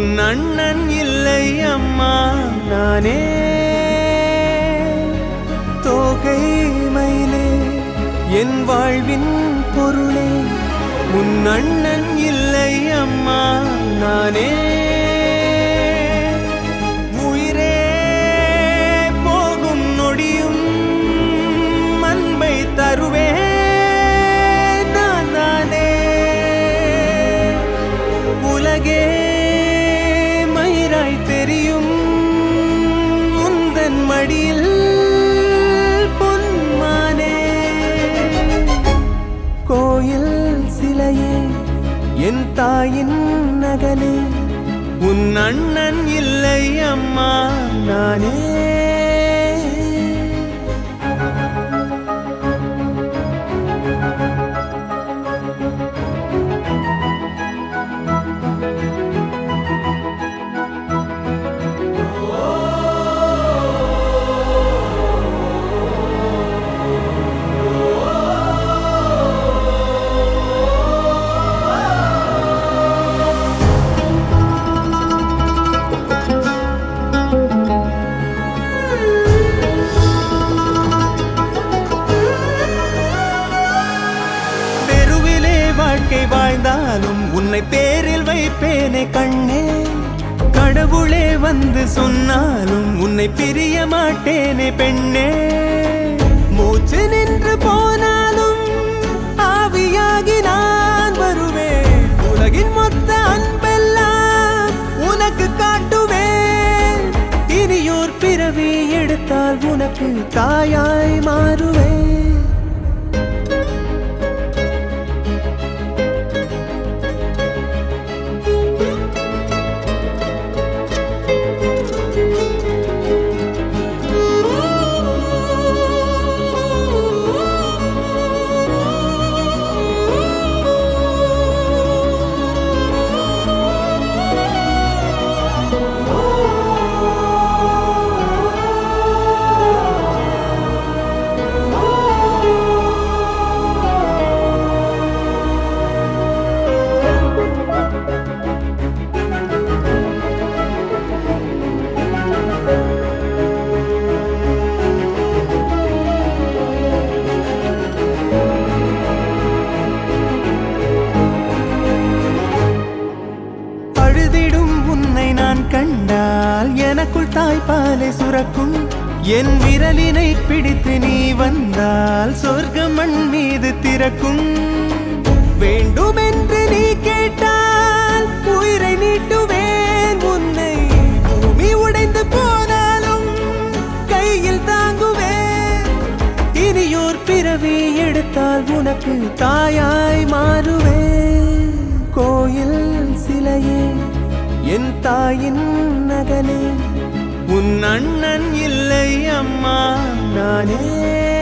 உன் அண்ணன் இல்லை அம்மா நானே தோகை மயிலே என் வாழ்வின் பொருளே உன் அண்ணன் இல்லை அம்மா நானே உயிரே போகும் நொடியும் அன்பை தருவே நான் தானே உலகே மயிராய் தெரியும் உந்தன் மடியில் பொன்மானே கோயில் சிலையே என் தாயின் நகலே உன் அண்ணன் இல்லை அம்மா நானே தெருவிலே வாழ்க்கை வாழ்ந்தாலும் உன்னை பேரில் வைப்பேனே கண்ணே கடவுளே வந்து சொன்னாலும் உன்னை பிரிய மாட்டேனே பெண்ணே மூச்சு நின்று போனாலும் ஆவியாகி நான் வருவேன் உலகின் மொத்த அன்பெல்லாம் உனக்கு காட்டுவேன் இனியோர் பிறவி எடுத்தால் உனக்கு தாயாய் மாறுவேன் அழுதிடும் உன்னை நான் கண்டால் எனக்குள் தாய்ப்பாலை சுரக்கும் என் விரலினை பிடித்து நீ வந்தால் சொர்க்கம் மண் மீது திறக்கும் வேண்டுமென்று நீ கேட்டால் உயிரை நீட்டுவேன் உன்னை பூமி உடைந்து போனாலும் கையில் தாங்குவேன் இனியோர் பிறவி எடுத்தால் உனக்கு தாயாய் மாறுவேன் கோயில் சிலையே என் தாயின் நகலே உன் அண்ணன் இல்லை அம்மா நானே